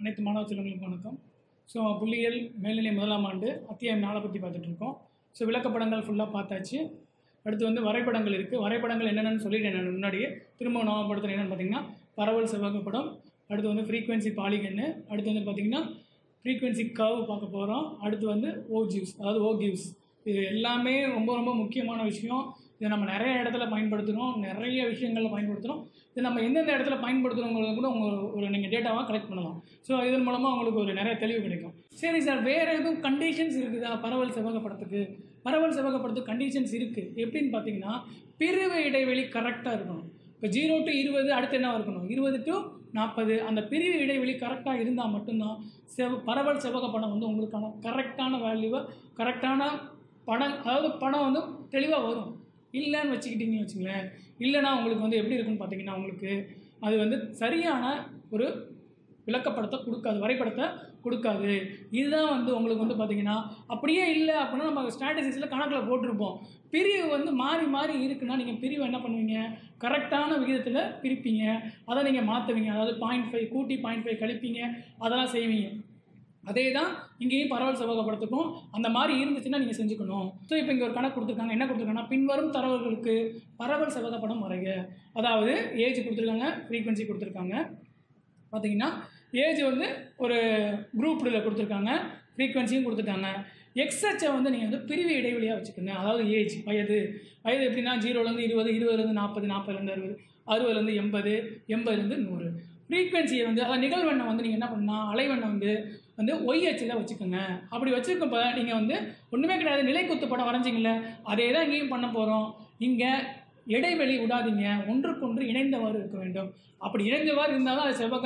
அனைத்து மாணவ செல்வங்களுக்கும் வணக்கம் ஸோ புள்ளியியல் மேல்நிலை முதலாம் ஆண்டு அத்தியாயம் நாளை பற்றி பார்த்துட்டு இருக்கோம் ஸோ விளக்கப்படங்கள் ஃபுல்லாக பார்த்தாச்சு அடுத்து வந்து வரைபடங்கள் இருக்குது வரைபடங்கள் என்னென்னு சொல்லிட்டேன் நான் முன்னாடியே திரும்ப ஞாபகப்படுத்துகிறேன் என்னென்னு பார்த்தீங்கன்னா பரவல் செவ்வகப்படம் அடுத்து வந்து ஃப்ரீக்வன்சி பாலிகன்னு அடுத்து வந்து பார்த்திங்கன்னா ஃப்ரீக்வன்சி கர்வ் பார்க்க போகிறோம் அடுத்து வந்து ஓ ஜிவ்ஸ் அதாவது ஓ கிவ்ஸ் இது எல்லாமே ரொம்ப ரொம்ப முக்கியமான விஷயம் இதை நம்ம நிறைய இடத்துல பயன்படுத்துகிறோம் நிறைய விஷயங்களில் பயன்படுத்துகிறோம் இது நம்ம எந்தெந்த இடத்துல பயன்படுத்துகிறோங்கிறது கூட உங்கள் ஒரு நீங்கள் டேட்டாவாக கலெக்ட் பண்ணலாம் ஸோ இதன் மூலமாக உங்களுக்கு ஒரு நிறைய தெளிவு கிடைக்கும் சரி சார் வேறு எதுவும் கண்டிஷன்ஸ் இருக்குதா பரவல் செவ்வகப்படத்துக்கு பரவல் செவ்வகப்படத்துக்கு கண்டிஷன்ஸ் இருக்குது எப்படின்னு பார்த்தீங்கன்னா பிரிவு இடைவெளி கரெக்டாக இருக்கணும் இப்போ ஜீரோ டு இருபது அடுத்து என்ன இருக்கணும் இருபது டு நாற்பது அந்த பிரிவு இடைவெளி கரெக்டாக இருந்தால் மட்டும்தான் செவ் பரவல் செவ்வக படம் வந்து உங்களுக்கான கரெக்டான வேல்யூவை கரெக்டான படம் அதாவது படம் வந்து தெளிவாக வரும் இல்லைன்னு வச்சுக்கிட்டீங்கன்னு வச்சுங்களேன் இல்லைன்னா உங்களுக்கு வந்து எப்படி இருக்குன்னு பார்த்தீங்கன்னா உங்களுக்கு அது வந்து சரியான ஒரு விளக்கப்படத்தை கொடுக்காது வரைபடத்தை கொடுக்காது இதுதான் வந்து உங்களுக்கு வந்து பார்த்தீங்கன்னா அப்படியே இல்லை அப்படின்னா நம்ம ஸ்ட்ராட்டஜிஸில் கணக்கில் போட்டிருப்போம் பிரிவு வந்து மாறி மாறி இருக்குன்னா நீங்கள் பிரிவு என்ன பண்ணுவீங்க கரெக்டான விகிதத்தில் பிரிப்பீங்க அதை நீங்கள் மாற்றுவீங்க அதாவது பாயிண்ட் ஃபைவ் கூட்டி பாயிண்ட் ஃபைவ் கழிப்பீங்க அதெல்லாம் செய்வீங்க அதே தான் இங்கேயும் பரவல் செவ்வகப்படத்துக்கும் அந்த மாதிரி இருந்துச்சுன்னா நீங்கள் செஞ்சுக்கணும் ஸோ இப்போ இங்கே ஒரு கணக்கு கொடுத்துருக்காங்க என்ன கொடுத்துருக்காங்கன்னா பின்வரும் தரவுகளுக்கு பரவல் செவ்வகப்படம் வரைக அதாவது ஏஜ் கொடுத்துருக்காங்க ஃப்ரீக்வன்சி கொடுத்துருக்காங்க பார்த்தீங்கன்னா ஏஜ் வந்து ஒரு குரூப் இதில் கொடுத்துருக்காங்க ஃப்ரீக்வன்சியும் கொடுத்துருக்காங்க எக்ஸச்சை வந்து நீங்கள் வந்து பிரிவு இடைவெளியாக வச்சுக்கோங்க அதாவது ஏஜ் வயது வயது எப்படின்னா ஜீரோலேருந்து இருபது இருபதுலேருந்து நாற்பது நாற்பதுலேருந்து அறுபது அறுபதுலேருந்து எண்பது எண்பதுலேருந்து நூறு ஃப்ரீக்வன்சியை வந்து அதாவது நிகழ்வெண்ணை வந்து நீங்கள் என்ன பண்ணால் அலைவெண்ணை வந்து வந்து ஒய் அச்சில் வச்சுக்கோங்க அப்படி வச்சுருக்கப்ப நீங்கள் வந்து ஒன்றுமே கிடையாது நிலை குத்து படம் வரைஞ்சிங்கள அதே தான் இங்கேயும் பண்ண போகிறோம் இங்கே இடைவெளி விடாதீங்க ஒன்றுக்கொன்று இணைந்தவாறு இருக்க வேண்டும் அப்படி இணைந்தவாறு இருந்தால் தான் அது செவ்வக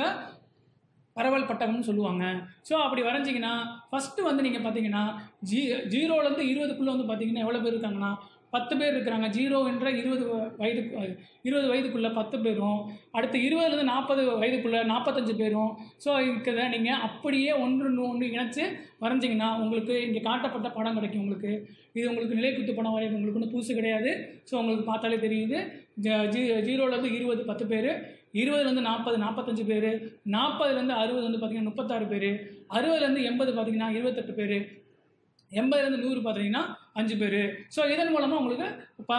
பரவல் பட்டகம்னு சொல்லுவாங்க ஸோ அப்படி வரைஞ்சிங்கன்னா ஃபஸ்ட்டு வந்து நீங்கள் பார்த்தீங்கன்னா ஜீ ஜீரோலேருந்து இருபதுக்குள்ளே வந்து பார்த்தீங்கன்னா எவ்வளோ பேர் இருக்காங்கன்னா பத்து பேர் இருக்கிறாங்க ஜீரோ என்ற இருபது வயது இருபது வயதுக்குள்ளே பத்து பேரும் அடுத்து இருபதுலேருந்து நாற்பது வயதுக்குள்ளே நாற்பத்தஞ்சு பேரும் ஸோ இருக்கிறத நீங்கள் அப்படியே ஒன்று ஒன்று இணைச்சு வரைஞ்சிங்கன்னா உங்களுக்கு இங்கே காட்டப்பட்ட படம் கிடைக்கும் உங்களுக்கு இது உங்களுக்கு நிலைக்குத்து படம் வரையும் உங்களுக்கு ஒன்றும் புதுசு கிடையாது ஸோ உங்களுக்கு பார்த்தாலே தெரியுது ஜீ ஜீரோலேருந்து இருபது பத்து பேர் இருபதுலேருந்து நாற்பது நாற்பத்தஞ்சு பேர் நாற்பதுலேருந்து அறுபது வந்து பார்த்திங்கன்னா முப்பத்தாறு பேர் அறுபதுலேருந்து எண்பது பார்த்திங்கன்னா இருபத்தெட்டு பேர் எண்பதுலேருந்து நூறு பார்த்தீங்கன்னா அஞ்சு பேர் ஸோ இதன் மூலமாக உங்களுக்கு ப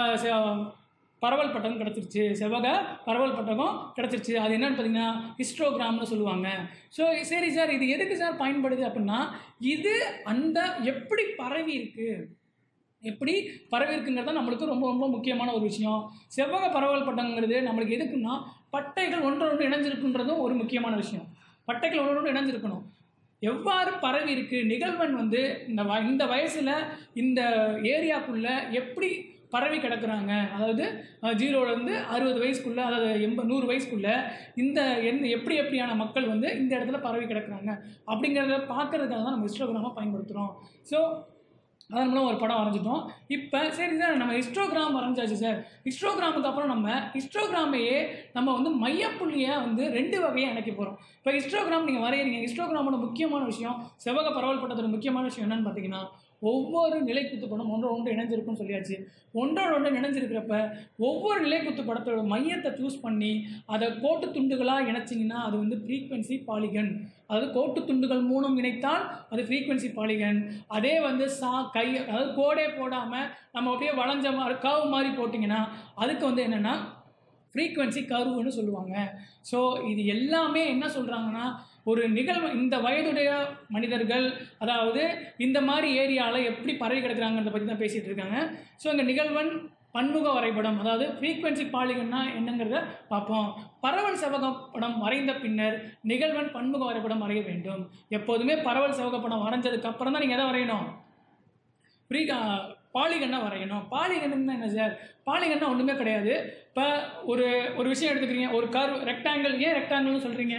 பரவல் பட்டகம் கிடச்சிருச்சு செவ்வக பரவல் பட்டகம் கிடச்சிருச்சு அது என்னென்னு பார்த்தீங்கன்னா ஹிஸ்ட்ரோகிராம்னு சொல்லுவாங்க ஸோ சரி சார் இது எதுக்கு சார் பயன்படுது அப்படின்னா இது அந்த எப்படி பரவி இருக்குது எப்படி பரவி இருக்குங்கிறது தான் நம்மளுக்கு ரொம்ப ரொம்ப முக்கியமான ஒரு விஷயம் செவ்வக பரவல் பட்டங்கிறது நம்மளுக்கு எதுக்குன்னா பட்டைகள் ஒன்றொன்று இணைஞ்சிருக்குன்றதும் ஒரு முக்கியமான விஷயம் பட்டைகள் ஒன்றொன்று இணைஞ்சிருக்கணும் எவ்வாறு பரவி இருக்குது நிகழ்வன் வந்து இந்த வ இந்த வயசில் இந்த ஏரியாக்குள்ளே எப்படி பரவி கிடக்குறாங்க அதாவது ஜீரோலேருந்து அறுபது வயசுக்குள்ளே அதாவது எண்பது நூறு வயசுக்குள்ளே இந்த எந்த எப்படி எப்படியான மக்கள் வந்து இந்த இடத்துல பரவி கிடக்குறாங்க அப்படிங்கிறத பார்க்குறதுக்காக தான் நம்ம இன்ஸ்டாகிராமாக பயன்படுத்துகிறோம் ஸோ அதன் மூலம் ஒரு படம் வரைஞ்சிட்டோம் இப்போ சரி சார் நம்ம ஹிஸ்டோகிராம் வரைஞ்சாச்சு சார் ஹிஸ்டோகிராமுக்கு அப்புறம் நம்ம ஹிஸ்டோகிராமையே நம்ம வந்து மையப்புள்ளியாக வந்து ரெண்டு வகையாக இணைக்க போகிறோம் இப்போ ஹிஸ்டோகிராம் நீங்கள் வரைகிறீங்க ஹிஸ்டோகிராமோட முக்கியமான விஷயம் செவ்வக பரவல் பட்டத்தோட முக்கியமான விஷயம் என்னென்னு பார்த்தீங்கன்னா ஒவ்வொரு நிலைக்குத்து படம் ஒன்றோட ஒன்று இணைஞ்சிருக்குன்னு சொல்லியாச்சு ஒன்றோட ஒன்று இணைஞ்சிருக்கிறப்ப ஒவ்வொரு நிலைக்குத்து படத்தோட மையத்தை சூஸ் பண்ணி அதை கோட்டு துண்டுகளாக இணைச்சிங்கன்னா அது வந்து ஃப்ரீக்வன்சி பாலிகன் அதாவது கோட்டு துண்டுகள் மூலம் இணைத்தால் அது ஃப்ரீக்வன்சி பாலிகன் அதே வந்து சா கை அதாவது கோடே போடாமல் நம்ம அப்படியே வளைஞ்ச மாதிரி கவு மாதிரி போட்டிங்கன்னா அதுக்கு வந்து என்னென்னா ஃப்ரீக்வன்சி கர்வுன்னு சொல்லுவாங்க ஸோ இது எல்லாமே என்ன சொல்கிறாங்கன்னா ஒரு நிகழ்வு இந்த வயதுடைய மனிதர்கள் அதாவது இந்த மாதிரி ஏரியாவில் எப்படி பரவி கிடக்குறாங்கிறத பற்றி தான் பேசிகிட்டு இருக்காங்க ஸோ இந்த நிகழ்வன் பன்முக வரைபடம் அதாவது ஃப்ரீக்வன்சி பாலிகன்னா என்னங்கிறத பார்ப்போம் பரவல் செவகப்படம் வரைந்த பின்னர் நிகழ்வன் பன்முக வரைபடம் வரைய வேண்டும் எப்போதுமே பரவல் செவகப்படம் வரைஞ்சதுக்கு அப்புறம் தான் நீங்கள் எதை வரையணும் ஃப்ரீ பாலிகன்னா வரையணும் பாலிகன்னா என்ன சார் பாலிகன்னா ஒன்றுமே கிடையாது இப்போ ஒரு ஒரு விஷயம் எடுத்துக்கிறீங்க ஒரு கர்வ் ரெக்டாங்கிள் ஏன் ரெக்டாங்கிள்னு சொல்கிறீங்க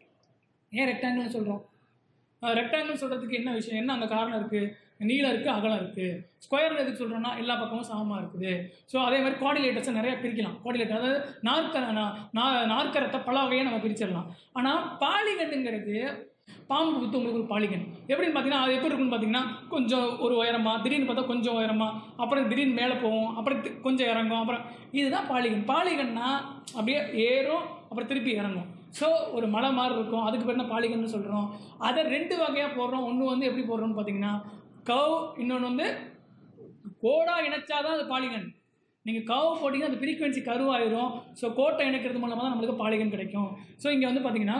ஏன் ரெக்டாங்கிள்னு சொல்கிறோம் ரெக்டாங்கிள் சொல்கிறதுக்கு என்ன விஷயம் என்ன அந்த காரணம் இருக்குது நீளம் இருக்குது அகலம் இருக்குது ஸ்கொயர் எதுக்கு சொல்கிறோன்னா எல்லா பக்கமும் சமமாக இருக்குது ஸோ அதே மாதிரி குவாடிலேட்டர்ஸை நிறையா பிரிக்கலாம் குவாடிலேட்டர் அதாவது நாற்கர நாற்கரத்தை பல வகையாக நம்ம பிரிச்சிடலாம் ஆனால் பாலிகன்னுங்கிறது பாம்பு குத்து உங்களுக்கு ஒரு பாலிகன் எப்படின்னு பார்த்தீங்கன்னா அது எப்படி இருக்குன்னு பார்த்தீங்கன்னா கொஞ்சம் ஒரு உயரமாக திடீர்னு பார்த்தா கொஞ்சம் உயரமாக அப்புறம் திடீர்னு மேலே போகும் அப்புறம் தி- கொஞ்சம் இறங்கும் அப்புறம் இதுதான் பாலிகன் பாலிகன்னா அப்படியே ஏறும் அப்புறம் திருப்பி இறங்கும் ஸோ ஒரு மலை மாதிரி இருக்கும் அதுக்கு பேர் தான் பாலிகன்னு சொல்கிறோம் அதை ரெண்டு வகையாக போடுறோம் ஒன்று வந்து எப்படி போடுறோம்னு பார்த்தீங்கன்னா கவ் இன்னொன்று வந்து கோடாக இணைச்சாதான் அது பாலிகன் நீங்கள் கவு போட்டிங்கன்னா அந்த ஃப்ரீக்வன்சி கருவாயிரும் ஸோ கோட்டை இணைக்கிறது மூலமாக தான் நம்மளுக்கு பாலிகன் கிடைக்கும் ஸோ இங்கே வந்து பார்த்தீங்கன்னா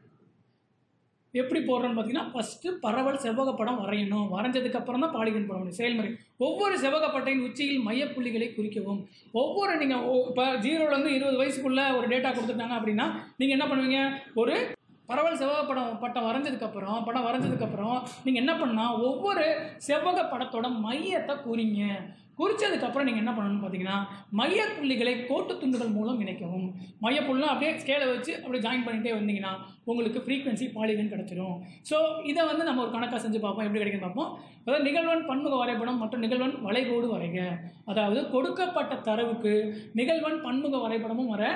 எப்படி போடுறோன்னு பார்த்தீங்கன்னா ஃபஸ்ட்டு பரவல் செவ்வக படம் வரையணும் வரைஞ்சதுக்கு அப்புறம் தான் பாலிகன் போட முடியும் செயல்முறை ஒவ்வொரு செவ்வகப்பட்டையின் உச்சியில் மையப்புள்ளிகளை குறிக்கவும் ஒவ்வொரு நீங்கள் இப்போ ஜீரோலேருந்து இருபது வயசுக்குள்ள ஒரு டேட்டா கொடுத்துட்டாங்க அப்படின்னா நீங்கள் என்ன பண்ணுவீங்க ஒரு பரவல் செவ்வக படம் பட்டம் வரைஞ்சதுக்கப்புறம் படம் வரைஞ்சதுக்கப்புறம் நீங்கள் என்ன பண்ணால் ஒவ்வொரு செவ்வக படத்தோட மையத்தை குறிங்க குறிச்சதுக்கப்புறம் நீங்கள் என்ன பண்ணணும்னு பார்த்தீங்கன்னா மையப்புள்ளிகளை கோட்டு துண்டுகள் மூலம் இணைக்கவும் மையப்புள்ளிலாம் அப்படியே ஸ்கேலை வச்சு அப்படியே ஜாயின் பண்ணிகிட்டே வந்தீங்கன்னா உங்களுக்கு ஃப்ரீக்வன்சி பாலிகன் கிடச்சிரும் ஸோ இதை வந்து நம்ம ஒரு கணக்காக செஞ்சு பார்ப்போம் எப்படி கிடைக்குன்னு பார்ப்போம் அதாவது நிகழ்வன் பன்முக வரைபடம் மற்றும் நிகழ்வன் வளைகோடு வரைக அதாவது கொடுக்கப்பட்ட தரவுக்கு நிகழ்வன் பன்முக வரைபடமும் வர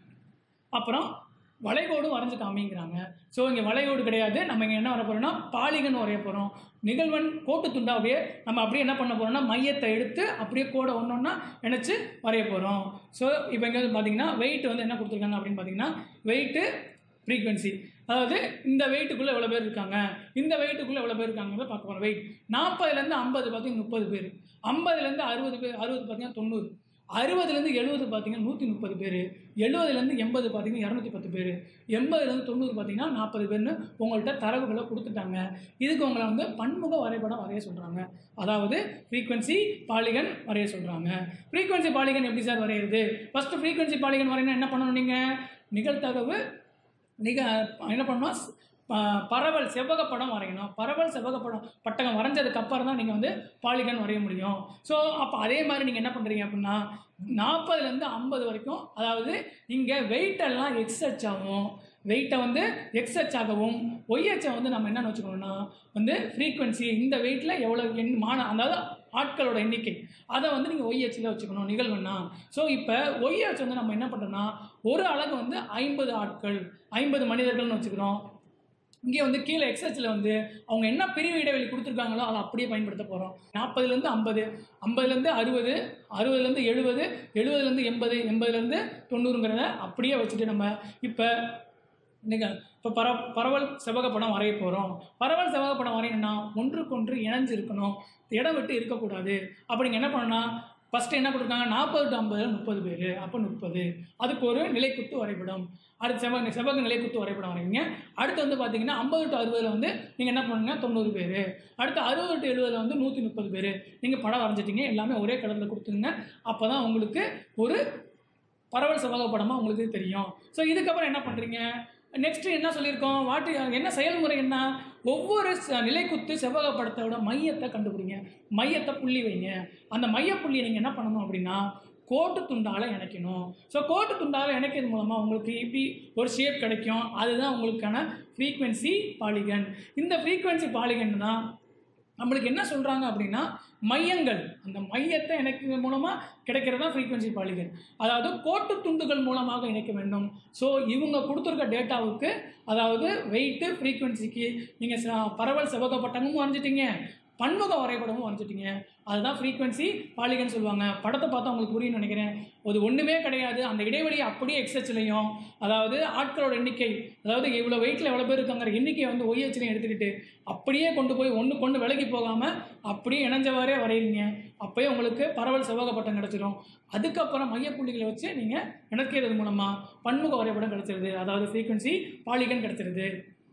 அப்புறம் வளைகோடு வரைஞ்சு காமிங்கிறாங்க ஸோ இங்கே வளைகோடு கிடையாது நம்ம இங்கே என்ன வர போகிறோம்னா பாலிகன் வரைய போகிறோம் நிகழ்வன் கோட்டு துண்டாவே நம்ம அப்படியே என்ன பண்ண போகிறோம்னா மையத்தை எடுத்து அப்படியே கோடை ஒன்று ஒன்றா இணைச்சு வரைய போகிறோம் ஸோ இப்போ இங்கே வந்து பார்த்தீங்கன்னா வெயிட் வந்து என்ன கொடுத்துருக்காங்க அப்படின்னு பார்த்தீங்கன்னா வெயிட்டு ஃப்ரீக்வன்சி அதாவது இந்த வெயிட்டுக்குள்ளே எவ்வளோ பேர் இருக்காங்க இந்த வெயிட்டுக்குள்ளே எவ்வளோ பேர் இருக்காங்கிறத பார்க்க போகிறோம் வெயிட் நாற்பதுலேருந்து ஐம்பது பார்த்தீங்கன்னா முப்பது பேர் ஐம்பதுலேருந்து அறுபது பேர் அறுபது பார்த்தீங்கன்னா தொண்ணூறு அறுபதுலேருந்து எழுபது பார்த்தீங்கன்னா நூற்றி முப்பது பேர் எழுபதுலேருந்து எண்பது பார்த்தீங்கன்னா இரநூத்தி பத்து பேர் எண்பதுலேருந்து தொண்ணூறு பார்த்தீங்கன்னா நாற்பது பேர்னு உங்கள்கிட்ட தரவுகளை கொடுத்துட்டாங்க இதுக்கு உங்களை வந்து பன்முக வரைபடம் வரைய சொல்கிறாங்க அதாவது ஃப்ரீக்வன்சி பாலிகன் வரைய சொல்கிறாங்க ஃப்ரீக்வன்சி பாலிகன் எப்படி சார் வரையிறது ஃபஸ்ட்டு ஃப்ரீக்வன்சி பாலிகன் வரையணும் என்ன பண்ணணும் நீங்கள் நிகழ்தகவு நிக என்ன பண்ணணும் ப- பரவல் செவ்வக படம் வரையணும் பரவல் செவ்வக படம் பட்டகம் வரைஞ்சதுக்கு அப்புறம் தான் நீங்கள் வந்து பாலிகன் வரைய முடியும் ஸோ அப்போ அதே மாதிரி நீங்கள் என்ன பண்ணுறீங்க அப்படின்னா நாற்பதுலேருந்து ஐம்பது வரைக்கும் அதாவது இங்கே வெயிட்டெல்லாம் எக்ஸ்ஹெச் ஆகும் வெயிட்டை வந்து எக்ஸ்ஹெச் ஆகவும் ஒய்ஹெச்சை வந்து நம்ம என்னென்னு வச்சுக்கணும்னா வந்து ஃப்ரீக்வன்சி இந்த வெயிட்டில் எவ்வளோ எண் மான அதாவது ஆட்களோட எண்ணிக்கை அதை வந்து நீங்கள் ஒய்ஹெச்சில் வச்சுக்கணும் நிகழ்வுன்னா ஸோ இப்போ ஒய்ஹெச் வந்து நம்ம என்ன பண்ணுறோம்னா ஒரு அலகு வந்து ஐம்பது ஆட்கள் ஐம்பது மனிதர்கள்னு வச்சுக்கிறோம் இங்கே வந்து கீழே எக்ஸச்சில் வந்து அவங்க என்ன பிரிவு இடைவெளி கொடுத்துருக்காங்களோ அதை அப்படியே பயன்படுத்த போகிறோம் நாற்பதுலேருந்து ஐம்பது ஐம்பதுலேருந்து அறுபது அறுபதுலேருந்து எழுபது எழுபதுலேருந்து எண்பது எண்பதுலேருந்து தொண்ணூறுங்கிறத அப்படியே வச்சுட்டு நம்ம இப்போ நீங்கள் இப்போ பர பரவல் செவ்வக படம் வரைய போகிறோம் பரவல் செவ்வக படம் வரையணும்னா ஒன்றுக்கொன்று இணைஞ்சு இருக்கணும் இடம் விட்டு இருக்கக்கூடாது அப்போ நீங்கள் என்ன பண்ணணும்னா ஃபஸ்ட்டு என்ன கொடுத்துருக்காங்க நாற்பது டு ஐம்பது முப்பது பேர் அப்போ முப்பது அதுக்கு ஒரு நிலைக்குத்து வரைபடம் அடுத்து செவ்வக செவ்வக நிலைக்குத்து வரைபடம் வரைங்க அடுத்து வந்து பார்த்தீங்கன்னா ஐம்பது டு அறுபதில் வந்து நீங்கள் என்ன பண்ணுங்க தொண்ணூறு பேர் அடுத்து அறுபது டு எழுபதில் வந்து நூற்றி முப்பது பேர் நீங்கள் படம் வரைஞ்சிட்டீங்க எல்லாமே ஒரே கடலில் கொடுத்துருங்க அப்போ தான் உங்களுக்கு ஒரு பரவல் செவ்வக படமாக உங்களுக்கு தெரியும் ஸோ இதுக்கப்புறம் என்ன பண்ணுறீங்க நெக்ஸ்ட்டு என்ன சொல்லியிருக்கோம் வாட்டு என்ன செயல்முறை என்ன ஒவ்வொரு ச- நிலைக்குத்து செவ்வக படத்தோட மையத்தை கண்டுபிடிங்க மையத்தை புள்ளி வைங்க அந்த மைய புள்ளியை நீங்கள் என்ன பண்ணணும் அப்படின்னா கோட்டு துண்டால் இணைக்கணும் ஸோ கோட்டு துண்டால் இணைக்கிறது மூலமாக உங்களுக்கு இப்படி ஒரு ஷேப் கிடைக்கும் அதுதான் உங்களுக்கான ஃப்ரீக்வன்சி பாலிகன் இந்த ஃப்ரீக்வன்சி பாலிகன் தான் நம்மளுக்கு என்ன சொல்கிறாங்க அப்படின்னா மையங்கள் அந்த மையத்தை இணைக்க மூலமாக கிடைக்கிறது தான் ஃப்ரீக்வன்சி பாலிகன் அதாவது கோட்டு துண்டுகள் மூலமாக இணைக்க வேண்டும் ஸோ இவங்க கொடுத்துருக்க டேட்டாவுக்கு அதாவது வெயிட்டு ஃப்ரீக்வன்சிக்கு நீங்கள் பரவல் செவ்வக பட்டமும் வரைஞ்சிட்டீங்க பன்முக வரைபடமும் வரைஞ்சிட்டீங்க அதுதான் ஃப்ரீக்வன்சி பாலிகன் சொல்லுவாங்க படத்தை பார்த்தா உங்களுக்கு புரியும்னு நினைக்கிறேன் அது ஒன்றுமே கிடையாது அந்த இடைவெளியை அப்படியே எக்ஸச்லையும் அதாவது ஆட்களோட எண்ணிக்கை அதாவது இவ்வளோ வெயிட்டில் எவ்வளோ பேர் இருக்காங்கிற எண்ணிக்கையை வந்து ஒய்ஹெச்லையும் எடுத்துக்கிட்டு அப்படியே கொண்டு போய் ஒன்று கொண்டு விலகி போகாமல் அப்படியே இணைஞ்சவாறே வரைகிறீங்க அப்போயே உங்களுக்கு பரவல் செவ்வக பட்டம் கிடச்சிரும் அதுக்கப்புறம் மையப்புள்ளிகளை வச்சு நீங்கள் இணைக்கிறது மூலமாக பன்முக வரைபடம் கிடச்சிருது அதாவது ஃப்ரீக்வன்சி பாலிகன் கிடச்சிருது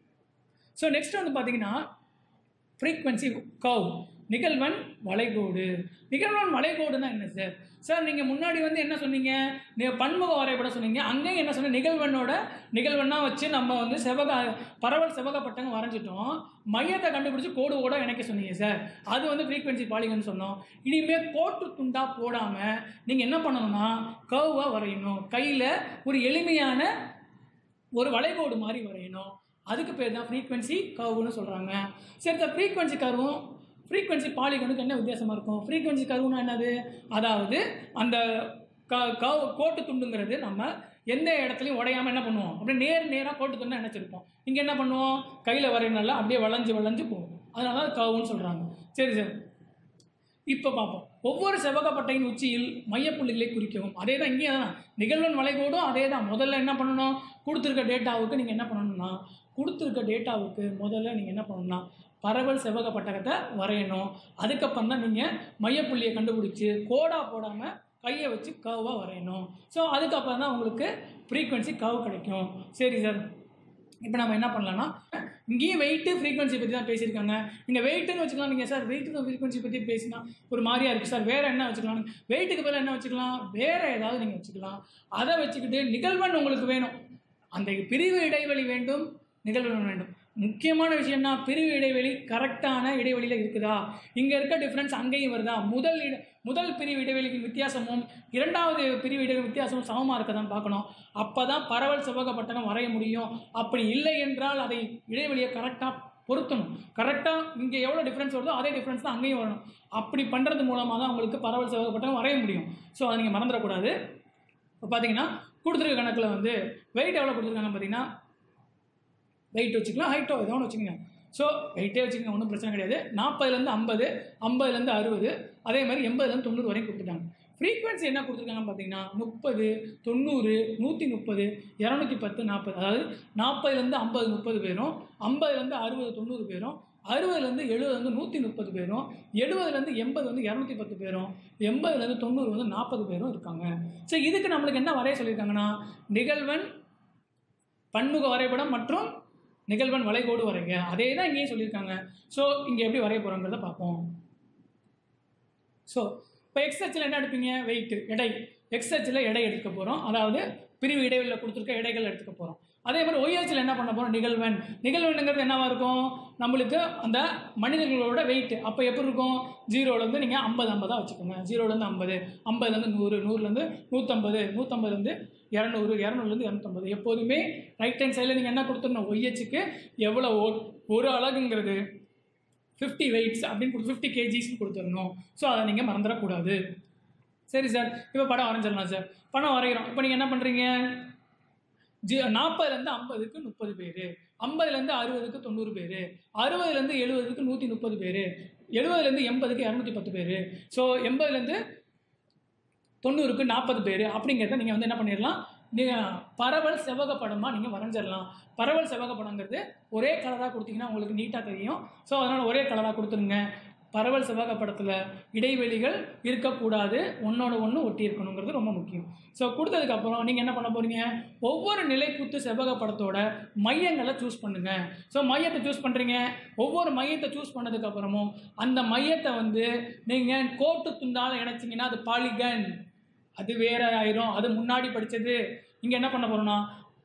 ஸோ நெக்ஸ்ட் வந்து பார்த்தீங்கன்னா ஃப்ரீக்வன்சி கவ் நிகழ்வன் வளைகோடு நிகழ்வன் வளைகோடுனா என்ன சார் சார் நீங்கள் முன்னாடி வந்து என்ன சொன்னீங்க நீங்கள் பன்முக வரைபடம் சொன்னீங்க அங்கேயும் என்ன சொன்னீங்க நிகழ்வனோட நிகழ்வனா வச்சு நம்ம வந்து செவக பரவல் செவக பட்டங்க வரைஞ்சிட்டோம் மையத்தை கண்டுபிடிச்சி கோடு கூட இணைக்க சொன்னீங்க சார் அது வந்து ஃப்ரீக்வன்சி பாலிகன் சொன்னோம் இனிமேல் கோட்டு துண்டா போடாமல் நீங்கள் என்ன பண்ணணும்னா கர்வாக வரையணும் கையில் ஒரு எளிமையான ஒரு வளைகோடு மாதிரி வரையணும் அதுக்கு பேர் தான் ஃப்ரீக்வன்சி கர்வுன்னு சொல்கிறாங்க சரி இந்த ஃப்ரீக்வன்சி கர்வும் ஃப்ரீக்வன்சி பாலிகனுக்கு என்ன வித்தியாசமாக இருக்கும் ஃப்ரீக்வன்சி கர்வுனா என்னது அதாவது அந்த க கவ் கோட்டு துண்டுங்கிறது நம்ம எந்த இடத்துலையும் உடையாமல் என்ன பண்ணுவோம் அப்படியே நேர் நேராக கோட்டு துண்டை நினச்சிருப்போம் இங்கே என்ன பண்ணுவோம் கையில் வரையினால அப்படியே வளைஞ்சு வளைஞ்சு போகும் அதனால தான் கவுன்னு சொல்கிறாங்க சரி சார் இப்போ பார்ப்போம் ஒவ்வொரு செவ்வகப்பட்டையின் உச்சியில் மையப்புள்ளிகளை குறிக்கவும் அதே தான் இங்கேயும் தான் நிகழ்வன் வளைகோடும் அதே தான் முதல்ல என்ன பண்ணணும் கொடுத்துருக்க டேட்டாவுக்கு நீங்கள் என்ன பண்ணணும்னா கொடுத்துருக்க டேட்டாவுக்கு முதல்ல நீங்கள் என்ன பண்ணணும்னா பரவல் செவ்வக பட்டகத்தை வரையணும் அதுக்கப்புறம் தான் நீங்கள் மையப்புள்ளியை கண்டுபிடிச்சி கோடா போடாமல் கையை வச்சு கர்வாக வரையணும் ஸோ அதுக்கப்புறம் தான் உங்களுக்கு ஃப்ரீக்வன்சி கர்வ் கிடைக்கும் சரி சார் இப்போ நம்ம என்ன பண்ணலாம்னா இங்கேயும் வெயிட்டு ஃப்ரீக்வன்சி பற்றி தான் பேசியிருக்காங்க நீங்கள் வெயிட்டுன்னு வச்சுக்கலாம் நீங்கள் சார் வெயிட்டு ஃப்ரீக்வன்சி பற்றி பேசினா ஒரு மாதிரியா இருக்குது சார் வேறு என்ன வச்சுக்கலாம் வெயிட்டுக்கு பதிலாக என்ன வச்சுக்கலாம் வேறு ஏதாவது நீங்கள் வச்சுக்கலாம் அதை வச்சுக்கிட்டு நிகழ்வன் உங்களுக்கு வேணும் அந்த பிரிவு இடைவெளி வேண்டும் நிகழ்வன் வேண்டும் முக்கியமான விஷயம்னா பிரிவு இடைவெளி கரெக்டான இடைவெளியில் இருக்குதா இங்கே இருக்க டிஃப்ரென்ஸ் அங்கேயும் வருதா முதல் இட முதல் பிரிவு இடைவெளிக்கு வித்தியாசமும் இரண்டாவது பிரிவு இடைவெளி வித்தியாசமும் சமமாக இருக்கதான் பார்க்கணும் அப்போ தான் பரவல் செவ்வகப்பட்டகம் வரைய முடியும் அப்படி இல்லை என்றால் அதை இடைவெளியை கரெக்டாக பொருத்தணும் கரெக்டாக இங்கே எவ்வளோ டிஃப்ரென்ஸ் வருதோ அதே டிஃப்ரென்ஸ் தான் அங்கேயும் வரணும் அப்படி பண்ணுறது மூலமாக தான் உங்களுக்கு பரவல் செவ்வகப்பட்டகம் வரைய முடியும் ஸோ அதை நீங்கள் மறந்துடக்கூடாது இப்போ பார்த்தீங்கன்னா கொடுத்துருக்க கணக்கில் வந்து வெயிட் எவ்வளோ கொடுத்துருக்காங்க பார்த்தீங்கன்னா வெயிட் வச்சுக்கலாம் ஹைட்டோ ஏதோ ஒன்று வச்சுக்கோங்க ஸோ வெயிட்டே வச்சுக்கோங்க ஒன்றும் பிரச்சனை கிடையாது நாற்பதுலேருந்து ஐம்பது ஐம்பதுலேருந்து அறுபது அதே மாதிரி எண்பதுலேருந்து தொண்ணூறு வரையும் கொடுத்துட்டாங்க ஃப்ரீக்வன்சி என்ன கொடுத்துருக்காங்கன்னு பார்த்தீங்கன்னா முப்பது தொண்ணூறு நூற்றி முப்பது இரநூத்தி பத்து நாற்பது அதாவது நாற்பதுலேருந்து ஐம்பது முப்பது பேரும் ஐம்பதுலேருந்து அறுபது தொண்ணூறு பேரும் அறுபதுலேருந்து எழுபது வந்து நூற்றி முப்பது பேரும் எழுபதுலேருந்து எண்பது வந்து இரநூத்தி பத்து பேரும் எண்பதுலேருந்து தொண்ணூறு வந்து நாற்பது பேரும் இருக்காங்க ஸோ இதுக்கு நம்மளுக்கு என்ன வரைய சொல்லியிருக்காங்கன்னா நிகழ்வன் பன்முக வரைபடம் மற்றும் நிகழ்வன் வளைகோடு வரைங்க அதே தான் இங்கேயும் சொல்லியிருக்காங்க ஸோ இங்கே எப்படி வரைய போகிறோங்கிறத பார்ப்போம் ஸோ இப்போ எக்ஸ் அச்சில் என்ன எடுப்பீங்க வெயிட்டு எடை எக்ஸ் அச்சில் எடை எடுக்க போகிறோம் அதாவது பிரிவு இடைவெளியில் கொடுத்துருக்க எடைகள் எடுத்துக்க போகிறோம் அதே மாதிரி ஒய் அச்சில் என்ன பண்ண போகிறோம் நிகழ்வன் நிகழ்வனுங்கிறது என்னவா இருக்கும் நம்மளுக்கு அந்த மனிதர்களோட வெயிட் அப்போ எப்படி இருக்கும் ஜீரோலேருந்து நீங்கள் ஐம்பது ஐம்பதாக வச்சுக்கோங்க ஜீரோலேருந்து ஐம்பது ஐம்பதுலேருந்து நூறு நூறுலேருந்து நூற்றம்பது நூற்றம்பதுலேருந்து இரநூறு இரநூறுலேருந்து இரநூத்தம்பது எப்போதுமே ரைட் ஹேண்ட் சைடில் நீங்கள் என்ன கொடுத்துடணும் ஒய்ஹெச்சுக்கு எவ்வளோ ஒ- ஒரு அழகுங்கிறது ஃபிஃப்டி வெயிட்ஸ் அப்படின்னு கொடுத்து ஃபிஃப்டி கேஜிஸ்னு கொடுத்துடணும் ஸோ அதை நீங்கள் மறந்துடக்கூடாது சரி சார் இப்போ படம் வரைஞ்சிடலாம் சார் படம் வரைகிறோம் இப்போ நீங்கள் என்ன பண்ணுறீங்க ஜி நாற்பதுலேருந்து ஐம்பதுக்கு முப்பது பேர் ஐம்பதுலேருந்து அறுபதுக்கு தொண்ணூறு பேர் அறுபதுலேருந்து எழுபதுக்கு நூற்றி முப்பது பேர் எழுபதுலேருந்து எண்பதுக்கு இரநூத்தி பத்து பேர் ஸோ எண்பதுலேருந்து தொண்ணூறுக்கு நாற்பது பேர் அப்படிங்கிறத நீங்கள் வந்து என்ன பண்ணிடலாம் நீங்கள் பரவல் செவ்வக படமாக நீங்கள் வரைஞ்சிடலாம் பரவல் செவ்வக படங்கிறது ஒரே கலராக கொடுத்தீங்கன்னா உங்களுக்கு நீட்டாக தெரியும் ஸோ அதனால் ஒரே கலராக கொடுத்துருங்க பரவல் செவ்வக படத்தில் இடைவெளிகள் இருக்கக்கூடாது ஒன்றோட ஒன்று ஒட்டி இருக்கணுங்கிறது ரொம்ப முக்கியம் ஸோ கொடுத்ததுக்கப்புறம் நீங்கள் என்ன பண்ண போகிறீங்க ஒவ்வொரு நிலைக்குத்து செவ்வக படத்தோட மையங்களை சூஸ் பண்ணுங்கள் ஸோ மையத்தை சூஸ் பண்ணுறீங்க ஒவ்வொரு மையத்தை சூஸ் பண்ணதுக்கப்புறமும் அந்த மையத்தை வந்து நீங்கள் கோட்டு துண்டால் இணைச்சிங்கன்னா அது பாலிகன் அது வேற ஆயிரும் அது முன்னாடி படித்தது இங்கே என்ன பண்ண போகிறோம்னா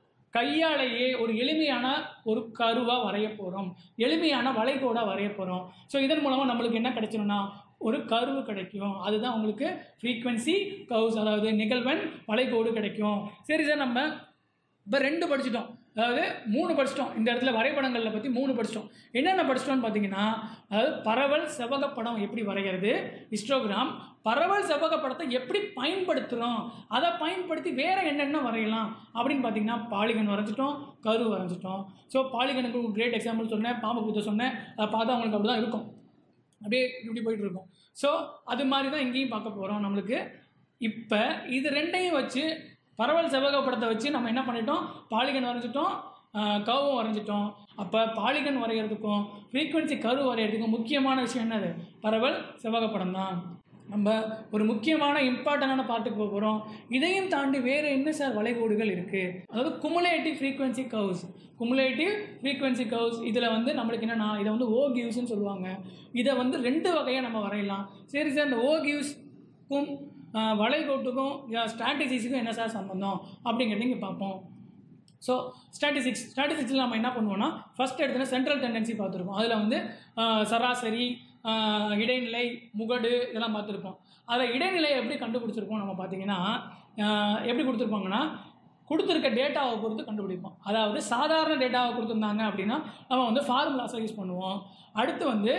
கையாலேயே ஒரு எளிமையான ஒரு கருவாக வரைய போகிறோம் எளிமையான வளைகோடாக வரைய போகிறோம் ஸோ இதன் மூலமாக நம்மளுக்கு என்ன கிடைச்சிடும்னா ஒரு கருவு கிடைக்கும் அதுதான் உங்களுக்கு ஃப்ரீக்வன்சி கவுஸ் அதாவது நிகழ்வன் வளைகோடு கிடைக்கும் சரி சார் நம்ம இப்போ ரெண்டு படிச்சிட்டோம் அதாவது மூணு படிச்சிட்டோம் இந்த இடத்துல வரைபடங்களில் பற்றி மூணு படிச்சிட்டோம் என்னென்ன படிச்சிட்டோம்னு பார்த்தீங்கன்னா அதாவது பரவல் செவ்வக படம் எப்படி வரைகிறது ஹிஸ்டோகிராம் பரவல் செவ்வக படத்தை எப்படி பயன்படுத்துகிறோம் அதை பயன்படுத்தி வேறு என்னென்ன வரையலாம் அப்படின்னு பார்த்தீங்கன்னா பாலிகன் வரைஞ்சிட்டோம் கரு வரைஞ்சிட்டோம் ஸோ பாலிகனுக்கு ஒரு கிரேட் எக்ஸாம்பிள் சொன்னேன் பாம்பு குத்த சொன்னேன் அதை பார்த்தா அவங்களுக்கு அப்படி தான் இருக்கும் அப்படியே இப்படி போயிட்டு இருக்கும் ஸோ அது மாதிரி தான் இங்கேயும் பார்க்க போகிறோம் நம்மளுக்கு இப்போ இது ரெண்டையும் வச்சு பரவல் செவ்வக படத்தை வச்சு நம்ம என்ன பண்ணிட்டோம் பாலிகன் வரைஞ்சிட்டோம் கவும் வரைஞ்சிட்டோம் அப்போ பாலிகன் வரைகிறதுக்கும் ஃப்ரீக்வன்சி கரு வரைகிறதுக்கும் முக்கியமான விஷயம் என்னது பரவல் செவ்வக படம் தான் நம்ம ஒரு முக்கியமான இம்பார்ட்டண்டான பாட்டுக்கு போக போகிறோம் இதையும் தாண்டி வேறு என்ன சார் வளைகோடுகள் இருக்குது அதாவது cumulative frequency curves cumulative frequency curves இதில் வந்து நம்மளுக்கு என்னென்னா இதை வந்து ஓ கிவ்ஸ்னு சொல்லுவாங்க இதை வந்து ரெண்டு வகையாக நம்ம வரையலாம் சரி சார் இந்த ஓ கிவ்ஸ்க்கும் வளைகோட்டுக்கும் ஸ்ட்ராட்டஜிஸுக்கும் என்ன சார் சம்பந்தம் அப்படிங்கிறத இங்கே பார்ப்போம் ஸோ ஸ்டாட்டிஸ்டிக்ஸ் ஸ்டாட்டிஸ்டிக்ஸில் நம்ம என்ன பண்ணுவோம்னா ஃபஸ்ட் எடுத்தோன்னா சென்ட்ரல் டெண்டன்சி பார்த்துருப்போம் அதில் வந்து ஆஹ், சராசரி ஆஹ், இடைநிலை முகடு இதெல்லாம் பார்த்துருப்போம் அதில் இடைநிலையை எப்படி கண்டுபிடிச்சிருப்போம் நம்ம பார்த்தீங்கன்னா ஆஹ், எப்படி கொடுத்துருப்பாங்கன்னா கொடுத்துருக்க டேட்டாவை பொறுத்து கண்டுபிடிப்போம் அதாவது சாதாரண டேட்டாவை கொடுத்துருந்தாங்க அப்படின்னா நம்ம வந்து ஃபார்முலாஸை யூஸ் பண்ணுவோம் அடுத்து வந்து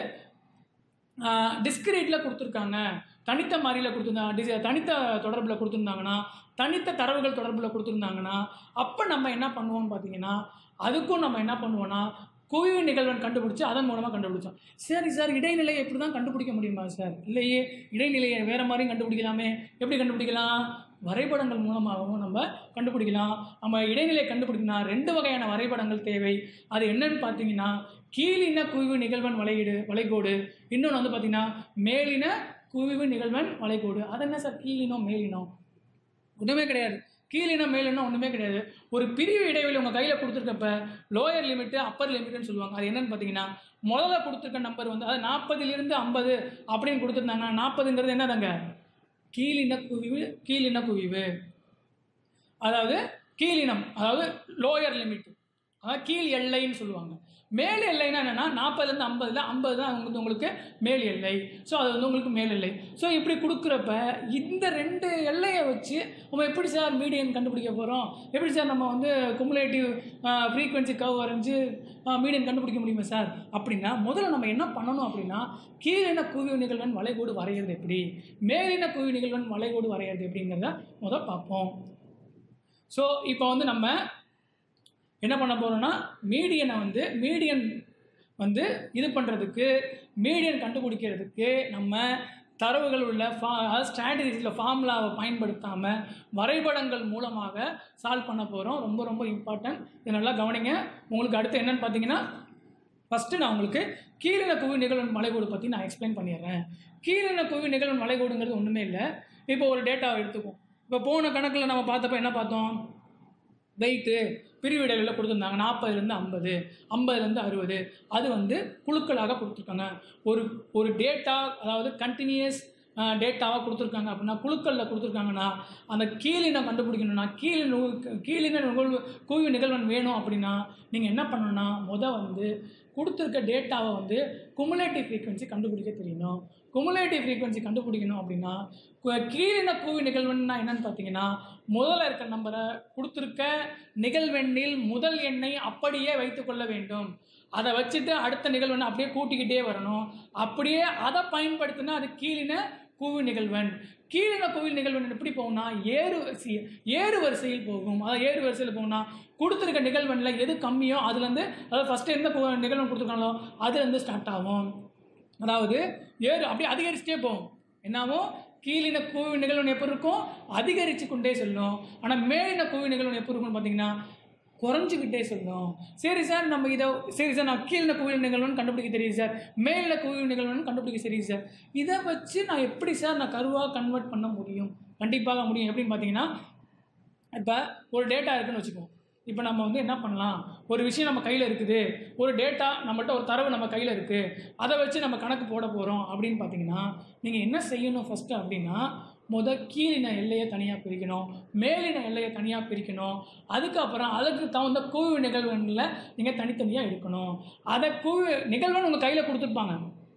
டிஸ்கிரீட்டில் கொடுத்துருக்காங்க தனித்த மாதிரியில் கொடுத்துருந்தாங்க டிஸ் தனித்த தொடர்பில் கொடுத்துருந்தாங்கன்னா தனித்த தரவுகள் தொடர்பில் கொடுத்துருந்தாங்கன்னா அப்போ நம்ம என்ன பண்ணுவோம்னு பார்த்தீங்கன்னா அதுக்கும் நம்ம என்ன பண்ணுவோம்னா குவிவு நிகழ்வன் கண்டுபிடிச்சு அதன் மூலமாக கண்டுபிடிச்சோம் சரி சார் இடைநிலையை எப்படி தான் கண்டுபிடிக்க முடியுமா சார் இல்லையே இடைநிலையை வேறு மாதிரியும் கண்டுபிடிக்கலாமே எப்படி கண்டுபிடிக்கலாம் வரைபடங்கள் மூலமாகவும் நம்ம கண்டுபிடிக்கலாம் நம்ம இடைநிலை கண்டுபிடிக்கணும் ரெண்டு வகையான வரைபடங்கள் தேவை அது என்னன்னு பார்த்தீங்கன்னா கீழின குவிவு நிகழ்வன் வளையீடு வளைகோடு இன்னொன்று வந்து பார்த்தீங்கன்னா மேலின குவிவு நிகழ்வன் வளைகோடு அது என்ன சார் கீழினம் மேலினம் ஒன்றுமே கிடையாது கீழினம் மேலினம் ஒன்றுமே கிடையாது ஒரு பிரிவு இடைவெளி உங்கள் கையில் கொடுத்துருக்கப்ப லோயர் லிமிட்டு அப்பர் லிமிட்னு சொல்லுவாங்க அது என்னன்னு பார்த்தீங்கன்னா முதல்ல கொடுத்துருக்க நம்பர் வந்து அது நாற்பதுலேருந்து ஐம்பது அப்படின்னு கொடுத்துருந்தாங்கன்னா நாற்பதுங்கிறது என்னதாங்க கீழின குவிவு கீழின குவிவு அதாவது கீழினம் அதாவது லோயர் லிமிட் அதாவது கீழ் எல்லைன்னு சொல்லுவாங்க மேல் எல்லைன்னா என்னென்னா நாற்பதுலேருந்து ஐம்பதுல ஐம்பது தான் வந்து உங்களுக்கு மேல் எல்லை ஸோ அது வந்து உங்களுக்கு மேல் எல்லை ஸோ இப்படி கொடுக்குறப்ப இந்த ரெண்டு எல்லையை வச்சு நம்ம எப்படி சார் மீடியன் கண்டுபிடிக்க போகிறோம் எப்படி சார் நம்ம வந்து குமுலேட்டிவ் ஃப்ரீக்வன்சி கவ் வரைஞ்சி மீடியன் கண்டுபிடிக்க முடியுமா சார் அப்படின்னா முதல்ல நம்ம என்ன பண்ணணும் அப்படின்னா கீழின குவிவு நிகழ்வன் வளைகோடு வரைகிறது எப்படி மேலின குவிவு நிகழ்வன் வளைகோடு வரைகிறது எப்படிங்கிறத முதல் பார்ப்போம் ஸோ இப்போ வந்து நம்ம என்ன பண்ண போகிறோம்னா மீடியனை வந்து மீடியன் வந்து இது பண்ணுறதுக்கு மீடியன் கண்டுபிடிக்கிறதுக்கு நம்ம தரவுகள் உள்ள ஃபா அதாவது ஸ்ட்ராட்டஜிஸில் ஃபார்முலாவை பயன்படுத்தாமல் வரைபடங்கள் மூலமாக சால்வ் பண்ண போகிறோம் ரொம்ப ரொம்ப இம்பார்ட்டன்ட் இது நல்லா கவனிங்க உங்களுக்கு அடுத்து என்னன்னு பார்த்தீங்கன்னா ஃபஸ்ட்டு நான் உங்களுக்கு கீழின குவி நிகழ்வன் மலைகோடு பற்றி நான் எக்ஸ்பிளைன் பண்ணிடுறேன் கீழின குவி நிகழ்வன் மலைகோடுங்கிறது ஒன்றுமே இல்லை இப்போ ஒரு டேட்டாவை எடுத்துக்குவோம் இப்போ போன கணக்கில் நம்ம பார்த்தப்ப என்ன பார்த்தோம் வெயிட்டு பிரிவு இடைவெளியில் கொடுத்துருந்தாங்க நாற்பதுலேருந்து ஐம்பது ஐம்பதுலேருந்து அறுபது அது வந்து குழுக்களாக கொடுத்துருக்காங்க ஒரு ஒரு டேட்டா அதாவது கண்டினியூஸ் டேட்டாவாக கொடுத்துருக்காங்க அப்படின்னா குழுக்களில் கொடுத்துருக்காங்கன்னா அந்த கீழினம் கண்டுபிடிக்கணும்னா கீழ் நூ கீழின நிகழ்வு குவிவு நிகழ்வன் வேணும் அப்படின்னா நீங்கள் என்ன பண்ணணும்னா முத வந்து கொடுத்துருக்க டேட்டாவை வந்து குமுலேட்டிவ் ஃப்ரீக்வன்சி கண்டுபிடிக்க தெரியணும் குமுலேட்டிவ் ஃப்ரீக்வன்சி கண்டுபிடிக்கணும் அப்படின்னா கு- கீழின குவி நிகழ்வெண்ணா என்னன்னு பார்த்தீங்கன்னா முதல்ல இருக்க நம்பரை கொடுத்துருக்க நிகழ்வெண்ணில் முதல் எண்ணை அப்படியே வைத்துக்கொள்ள வேண்டும் அதை வச்சுட்டு அடுத்த நிகழ்வெண்ணை அப்படியே கூட்டிக்கிட்டே வரணும் அப்படியே அதை பயன்படுத்தினா அது கீழின குவி நிகழ்வன் கீழின குவி நிகழ்வன் எப்படி போகும்னா ஏறு வரிசை ஏறு வரிசையில் போகும் அதாவது ஏறு வரிசையில் போகும்னா கொடுத்துருக்க நிகழ்வெண்ணில் எது கம்மியோ அதுலேருந்து அதாவது ஃபஸ்ட்டு எந்த கு- நிகழ்வன் கொடுத்துருக்காங்களோ அதுலேருந்து ஸ்டார்ட் ஆகும் அதாவது ஏறு அப்படியே அதிகரிச்சுட்டே போகும் என்னாகும் கீழின குவி நிகழ்வன் எப்படி இருக்கும் அதிகரித்து கொண்டே செல்லும் ஆனால் மேலின குவி நிகழ்வன் எப்படி இருக்கும்னு பார்த்தீங்கன்னா குறைஞ்சிக்கிட்டே செல்லும் சரி சார் நம்ம இதை சரி சார் நான் கீழின குவி நிகழ்வன் கண்டுபிடிக்க தெரியுது சார் மேலின குவி நிகழ்வன் கண்டுபிடிக்க தெரியுது சார் இதை வச்சு நான் எப்படி சார் நான் கருவாக கன்வெர்ட் பண்ண முடியும் கண்டிப்பாக முடியும் எப்படின்னு பார்த்தீங்கன்னா இப்போ ஒரு டேட்டா இருக்குன்னு வச்சுக்குவோம் இப்போ நம்ம வந்து என்ன பண்ணலாம் ஒரு விஷயம் நம்ம கையில் இருக்குது ஒரு டேட்டா நம்மகிட்ட ஒரு தரவு நம்ம கையில் இருக்குது அதை வச்சு நம்ம கணக்கு போட போகிறோம் அப்படின்னு பார்த்தீங்கன்னா நீங்கள் என்ன செய்யணும் ஃபஸ்ட்டு அப்படின்னா முத கீழின எல்லையை தனியாக பிரிக்கணும் மேலின எல்லையை தனியாக பிரிக்கணும் அதுக்கப்புறம் அதுக்கு தகுந்த குவிவு நிகழ்வுகளில் நீங்கள் தனித்தனியாக எடுக்கணும் அதை குவி நிகழ்வுன்னு உங்கள் கையில் கொடுத்துருப்பாங்க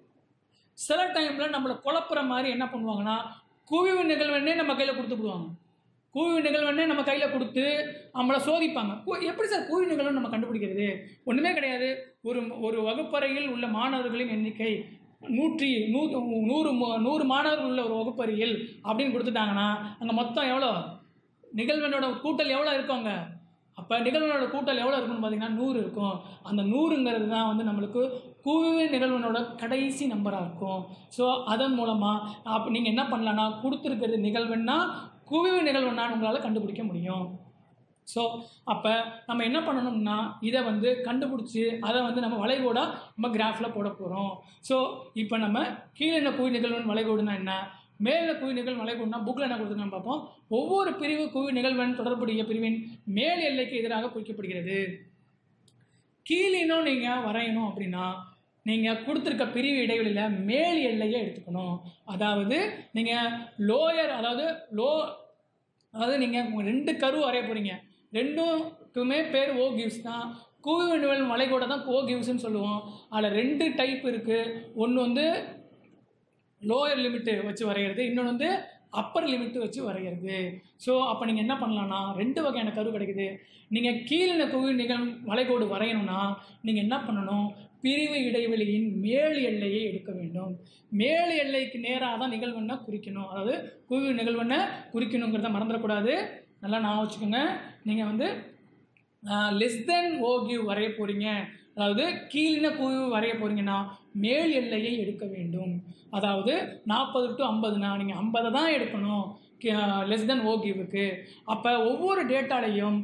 சில டைமில் நம்மளை குழப்புற மாதிரி என்ன பண்ணுவாங்கன்னா குவிவு நிகழ்வெண்ணே நம்ம கையில் கொடுத்துடுவாங்க குவிவு நிகழ்வெண்ணே நம்ம கையில் கொடுத்து நம்மளை சோதிப்பாங்க கு- எப்படி சார் குவிவு நிகழ்வு நம்ம கண்டுபிடிக்கிறது ஒன்றுமே கிடையாது ஒரு ஒரு வகுப்பறையில் உள்ள மாணவர்களின் எண்ணிக்கை நூற்றி நூ நூறு மு- நூறு மாணவர்கள் உள்ள ஒரு வகுப்பறையில் அப்படின்னு கொடுத்துட்டாங்கன்னா அங்கே மொத்தம் எவ்வளோ நிகழ்வனோட கூட்டல் எவ்வளோ இருக்கும் அங்கே அப்போ நிகழ்வனோட கூட்டல் எவ்வளோ இருக்கும்னு பார்த்தீங்கன்னா நூறு இருக்கும் அந்த நூறுங்கிறது தான் வந்து நம்மளுக்கு குவிவு நிகழ்வனோட கடைசி நம்பராக இருக்கும் ஸோ அதன் மூலமாக அப்போ நீங்கள் என்ன பண்ணலான்னா கொடுத்துருக்கிறது நிகழ்வுன்னா குவிவு நிகழ்வுன்னா உங்களால் கண்டுபிடிக்க முடியும் ஸோ அப்போ நம்ம என்ன பண்ணணும்னா இதை வந்து கண்டுபிடிச்சி அதை வந்து நம்ம வளைகோடாக நம்ம கிராஃபில் போட போகிறோம் ஸோ இப்போ நம்ம கீழே என்ன குவி நிகழ்வன் வளைகோடுனா என்ன மேலே குவி நிகழ்வு வளைகோடுனா புக்கில் என்ன கொடுத்துருக்கான்னு பார்ப்போம் ஒவ்வொரு பிரிவு குவி நிகழ்வன் தொடர்புடைய பிரிவின் மேல் எல்லைக்கு எதிராக குறிக்கப்படுகிறது கீழினும் நீங்கள் வரையணும் அப்படின்னா நீங்கள் கொடுத்துருக்க பிரிவு இடைவெளியில் மேல் எல்லையை எடுத்துக்கணும் அதாவது நீங்கள் லோயர் அதாவது லோ அதாவது நீங்கள் ரெண்டு கரு வரைய போகிறீங்க ரெண்டுக்குமே பேர் ஓ கிவ்ஸ் தான் குவிவு நிழல் மலைகோட தான் ஓ கிவ்ஸ்ன்னு சொல்லுவோம் அதில் ரெண்டு டைப் இருக்குது ஒன்று வந்து லோயர் லிமிட்டு வச்சு வரைகிறது இன்னொன்று வந்து அப்பர் லிமிட்டு வச்சு வரைகிறது ஸோ அப்போ நீங்கள் என்ன பண்ணலாம்னா ரெண்டு வகையான கரு கிடைக்குது நீங்கள் கீழின குவி நிகழ் வளைகோடு வரையணும்னா நீங்கள் என்ன பண்ணணும் பிரிவு இடைவெளியின் மேல் எல்லையை எடுக்க வேண்டும் மேல் எல்லைக்கு நேராக தான் நிகழ்வெண்ணை குறிக்கணும் அதாவது குவி நிகழ்வெண்ணை குறிக்கணுங்கிறத மறந்துடக்கூடாது நல்லா நான் வச்சுக்கோங்க நீங்கள் வந்து லெஸ் தென் ஓ கிவ் வரைய போகிறீங்க அதாவது கீழின குவிவு வரைய போறீங்கன்னா மேல் எல்லையை எடுக்க வேண்டும் அதாவது நாற்பது டு ஐம்பதுனா நீங்கள் ஐம்பதை தான் எடுக்கணும் லெஸ் தென் ஓ கிவுக்கு அப்போ ஒவ்வொரு டேட்டாலையும்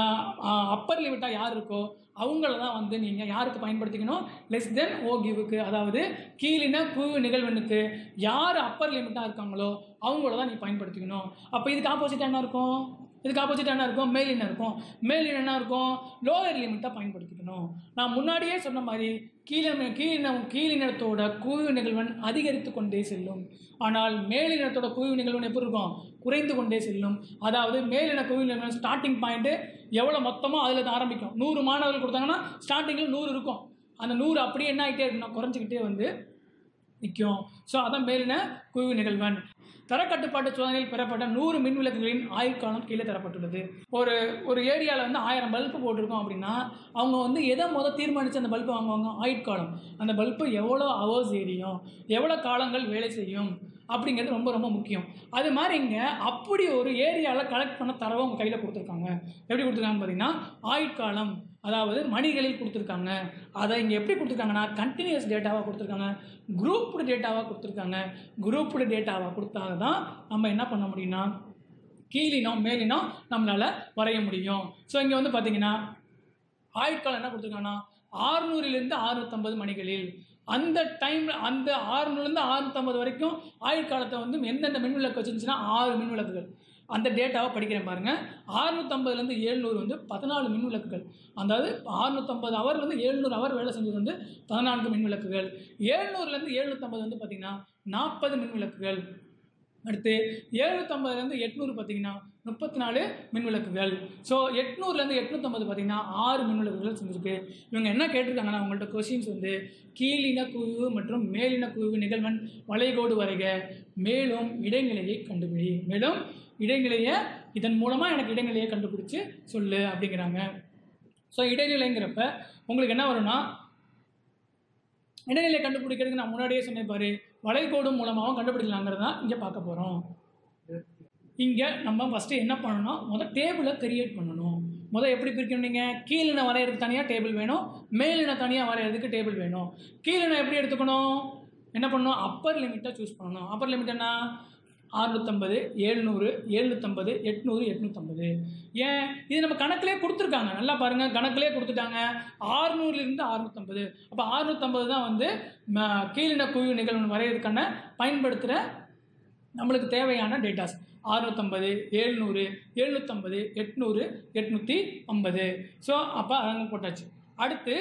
அப்பர் லிமிட்டாக யார் இருக்கோ அவங்கள தான் வந்து நீங்கள் யாருக்கு பயன்படுத்திக்கணும் லெஸ் தென் ஓ கிவுக்கு அதாவது கீழின குவிவு நிகழ்வெண்ணுக்கு யார் அப்பர் லிமிட்டாக இருக்காங்களோ அவங்கள தான் நீ பயன்படுத்திக்கணும் அப்போ இதுக்கு ஆப்போசிட் என்ன இருக்கும் இதுக்கு ஆப்போசிட் என்ன இருக்கும் மேல் என்ன இருக்கும் மேல் என்ன இருக்கும் லோயர் லிமிட்டாக பயன்படுத்திக்கணும் நான் முன்னாடியே சொன்ன மாதிரி கீழே கீழினம் கீழினத்தோட குவிவு நிகழ்வன் அதிகரித்து கொண்டே செல்லும் ஆனால் மேலினத்தோட குவிவு நிகழ்வன் எப்படி இருக்கும் குறைந்து கொண்டே செல்லும் அதாவது மேலின குவிவு நிகழ்வன் ஸ்டார்டிங் பாயிண்ட்டு எவ்வளோ மொத்தமாக அதில் இருந்து ஆரம்பிக்கும் நூறு மாணவர்கள் கொடுத்தாங்கன்னா ஸ்டார்டிங்கில் நூறு இருக்கும் அந்த நூறு அப்படியே என்ன ஆகிட்டே இருக்குன்னா குறைஞ்சிக்கிட்டே வந்து நிற்கும் ஸோ அதான் மேலின குவிவு நிகழ்வன் தரக்கட்டுப்பாட்டு சோதனையில் பெறப்பட்ட நூறு மின் விளக்குகளின் ஆயுட்காலம் கீழே தரப்பட்டுள்ளது ஒரு ஒரு ஏரியாவில் வந்து ஆயிரம் பல்பு போட்டிருக்கோம் அப்படின்னா அவங்க வந்து எதை முதல் தீர்மானித்து அந்த பல்பை வாங்குவாங்க ஆயுட்காலம் அந்த பல்பு எவ்வளோ ஹவர்ஸ் எரியும் எவ்வளோ காலங்கள் வேலை செய்யும் அப்படிங்கிறது ரொம்ப ரொம்ப முக்கியம் அது மாதிரி இங்கே அப்படி ஒரு ஏரியாவில் கலெக்ட் பண்ண தரவை உங்கள் கையில் கொடுத்துருக்காங்க எப்படி கொடுத்துருக்காங்கன்னு பார்த்தீங்கன்னா ஆயுட்காலம் அதாவது மணிகளில் கொடுத்துருக்காங்க அதை இங்கே எப்படி கொடுத்துருக்காங்கன்னா கண்டினியூஸ் டேட்டாவாக கொடுத்துருக்காங்க குரூப்டு டேட்டாவாக கொடுத்துருக்காங்க குரூப்டு டேட்டாவாக கொடுத்தா தான் நம்ம என்ன பண்ண முடியும்னா கீழினம் மேலினம் நம்மளால் வரைய முடியும் ஸோ இங்கே வந்து பார்த்தீங்கன்னா ஆயுட்காலம் என்ன கொடுத்துருக்காங்கன்னா ஆறுநூறிலிருந்து ஆறுநூற்றம்பது மணிகளில் அந்த டைமில் அந்த ஆறுநூறுலேருந்து ஆறுநூற்றம்பது வரைக்கும் ஆயுட்காலத்தை வந்து எந்தெந்த மின் விளக்கு வச்சுருந்துச்சுன்னா ஆறு மின் விளக்குகள் அந்த டேட்டாவை படிக்கிறேன் பாருங்கள் ஆறுநூற்றம்பதுலேருந்து ஏழ்நூறு வந்து பதினாலு மின் விளக்குகள் அதாவது ஆறுநூற்றம்பது ஹவர் வந்து ஏழ்நூறு ஹவர் வேலை செஞ்சது வந்து பதினான்கு மின் விளக்குகள் ஏழ்நூறுலேருந்து ஏழ்நூற்றம்பது வந்து பார்த்திங்கன்னா நாற்பது மின் விளக்குகள் அடுத்து ஏழ்நூற்றம்பதுலேருந்து எட்நூறு பார்த்தீங்கன்னா முப்பத்தி நாலு மின் விளக்குகள் ஸோ எட்நூறுலேருந்து எட்நூற்றம்பது பார்த்தீங்கன்னா ஆறு மின் விளக்குகள் செஞ்சுருக்கு இவங்க என்ன கேட்டிருக்காங்கன்னா அவங்கள்ட்ட கொஷின்ஸ் வந்து கீழின குவிவு மற்றும் மேலின குவிவு நிகழ்வன் வளைகோடு வரைக மேலும் இடைநிலையை கண்டுபிடி மேலும் இடைநிலையை இதன் மூலமாக எனக்கு இடைநிலையை கண்டுபிடிச்சு சொல்லு அப்படிங்கிறாங்க ஸோ இடைநிலைங்கிறப்ப உங்களுக்கு என்ன வரும்னா இடைநிலை கண்டுபிடிக்கிறதுக்கு நான் முன்னாடியே சொன்னேன் பாரு வளைகோடு மூலமாகவும் கண்டுபிடிக்கலாங்கிறது தான் இங்கே பார்க்க போகிறோம் இங்கே நம்ம ஃபஸ்ட்டு என்ன பண்ணணும் முதல் டேபிளை கிரியேட் பண்ணணும் முதல் எப்படி பிரிக்கணும் நீங்கள் கீழின வரைகிறதுக்கு தனியாக டேபிள் வேணும் மேலின தனியாக வரைகிறதுக்கு டேபிள் வேணும் கீழின எப்படி எடுத்துக்கணும் என்ன பண்ணணும் அப்பர் லிமிட்டை சூஸ் பண்ணணும் அப்பர் லிமிட் என்ன அறுநூற்றம்பது ஏழ்நூறு எழுநூற்றம்பது எட்நூறு எட்நூற்றம்பது ஏன் இது நம்ம கணக்கிலே கொடுத்துருக்காங்க நல்லா பாருங்கள் கணக்கிலே கொடுத்துட்டாங்க ஆறுநூறுலேருந்து அறுநூற்றம்பது அப்போ அறுநூற்றம்பது தான் வந்து ம, கீழின குவிவு நிகழ்வு வரைகிறதுக்கான பயன்படுத்துகிற நம்மளுக்கு தேவையான டேட்டாஸ் அறுநூற்றம்பது ஏழ்நூறு எழுநூற்றம்பது எட்நூறு எட்நூற்றி ஐம்பது ஸோ அப்போ அங்கே போட்டாச்சு அடுத்து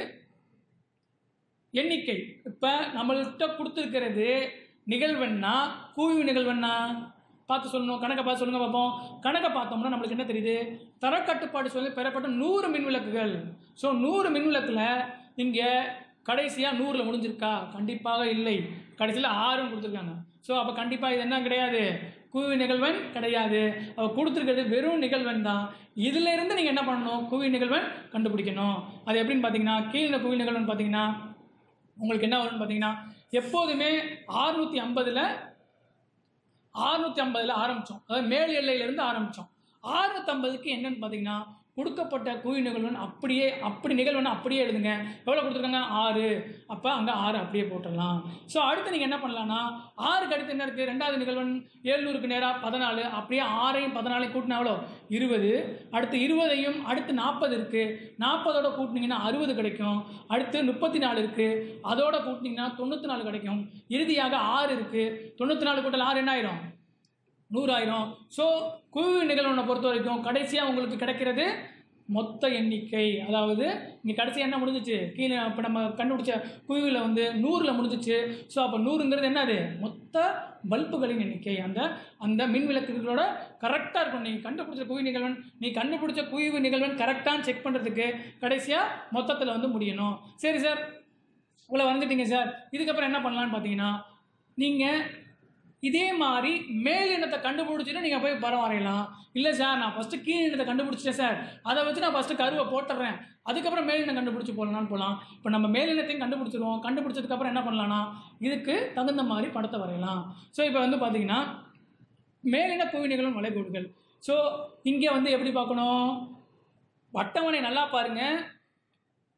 எண்ணிக்கை இப்போ நம்மள்கிட்ட கொடுத்துருக்கிறது நிகழ்வெண்ணா குவிவு நிகழ்வெண்ணா பார்த்து சொல்லணும் கணக்கை பார்த்து சொல்லுங்க பார்ப்போம் கணக்கை பார்த்தோம்னா நம்மளுக்கு என்ன தெரியுது தரக்கட்டுப்பாடு சொல்லி பெறப்பட்ட நூறு மின் விளக்குகள் ஸோ நூறு மின் விளக்கில் இங்கே கடைசியாக நூறில் முடிஞ்சிருக்கா கண்டிப்பாக இல்லை கடைசியில் ஆறுன்னு கொடுத்துருக்காங்க ஸோ அப்போ கண்டிப்பாக இது என்ன கிடையாது குவி நிகழ்வன் கிடையாது அவ கொடுத்துருக்கிறது வெறும் நிகழ்வன் தான் இதுல இருந்து நீங்கள் என்ன பண்ணணும் குவி நிகழ்வன் கண்டுபிடிக்கணும் அது எப்படின்னு பார்த்தீங்கன்னா கீழே குவி நிகழ்வன் பார்த்தீங்கன்னா உங்களுக்கு என்ன வரும்னு பார்த்தீங்கன்னா எப்போதுமே ஆறுநூற்றி ஐம்பதில் ஆறுநூற்றி ஐம்பதில் ஆரம்பித்தோம் அதாவது மேல் எல்லையிலேருந்து ஆரம்பித்தோம் ஆறுநூற்றம்பதுக்கு என்னன்னு பார்த்தீங்கன்னா கொடுக்கப்பட்ட குவி நிகழ்வன் அப்படியே அப்படி நிகழ்வன் அப்படியே எழுதுங்க எவ்வளோ கொடுத்துருக்காங்க ஆறு அப்போ அங்கே ஆறு அப்படியே போட்டுடலாம் ஸோ அடுத்து நீங்கள் என்ன பண்ணலாம்னா ஆறுக்கு அடுத்து என்ன இருக்குது ரெண்டாவது நிகழ்வன் ஏழ்நூறுக்கு நேராக பதினாலு அப்படியே ஆறையும் பதினாலையும் கூட்டினா எவ்வளோ இருபது அடுத்து இருபதையும் அடுத்து நாற்பது இருக்குது நாற்பதோட கூட்டினீங்கன்னா அறுபது கிடைக்கும் அடுத்து முப்பத்தி நாலு இருக்குது அதோட கூட்டினீங்கன்னா தொண்ணூற்றி நாலு கிடைக்கும் இறுதியாக ஆறு இருக்குது தொண்ணூற்றி நாலு கூட்டல் ஆறு என்ன ஆயிரும் நூறாயிரம் ஸோ குவிவு நிகழ்வனை பொறுத்த வரைக்கும் கடைசியாக உங்களுக்கு கிடைக்கிறது மொத்த எண்ணிக்கை அதாவது இங்கே கடைசியாக என்ன முடிஞ்சிச்சு கீழே இப்போ நம்ம கண்டுபிடிச்ச குவிவில் வந்து நூறில் முடிஞ்சிச்சு ஸோ அப்போ நூறுங்கிறது என்னது மொத்த பல்புகளின் எண்ணிக்கை அந்த அந்த மின் விளக்குகளோட கரெக்டாக இருக்கும் நீ கண்டுபிடிச்ச குவி நிகழ்வன் நீ கண்டுபிடிச்ச குவிவு நிகழ்வன் கரெக்டான செக் பண்ணுறதுக்கு கடைசியாக மொத்தத்தில் வந்து முடியணும் சரி சார் இவ்வளோ வந்துட்டீங்க சார் இதுக்கப்புறம் என்ன பண்ணலான்னு பார்த்தீங்கன்னா நீங்கள் இதே மாதிரி மேல் இனத்தை கண்டுபிடிச்சிட்டு நீங்கள் போய் படம் வரையலாம் இல்லை சார் நான் ஃபஸ்ட்டு கீழ் இனத்தை கண்டுபிடிச்சிட்டேன் சார் அதை வச்சு நான் ஃபஸ்ட்டு கருவை போட்டுறேன் அதுக்கப்புறம் மேல் இனம் கண்டுபிடிச்சி போடலாம்னு போகலாம் இப்போ நம்ம மேல் இனத்தையும் கண்டுபிடிச்சிருவோம் கண்டுபிடிச்சதுக்கப்புறம் என்ன பண்ணலாம்னா இதுக்கு தகுந்த மாதிரி படத்தை வரையலாம் ஸோ இப்போ வந்து பார்த்தீங்கன்னா மேலின புவிநிகளும் வளைகோடுகள் ஸோ இங்கே வந்து எப்படி பார்க்கணும் அட்டவணை நல்லா பாருங்கள்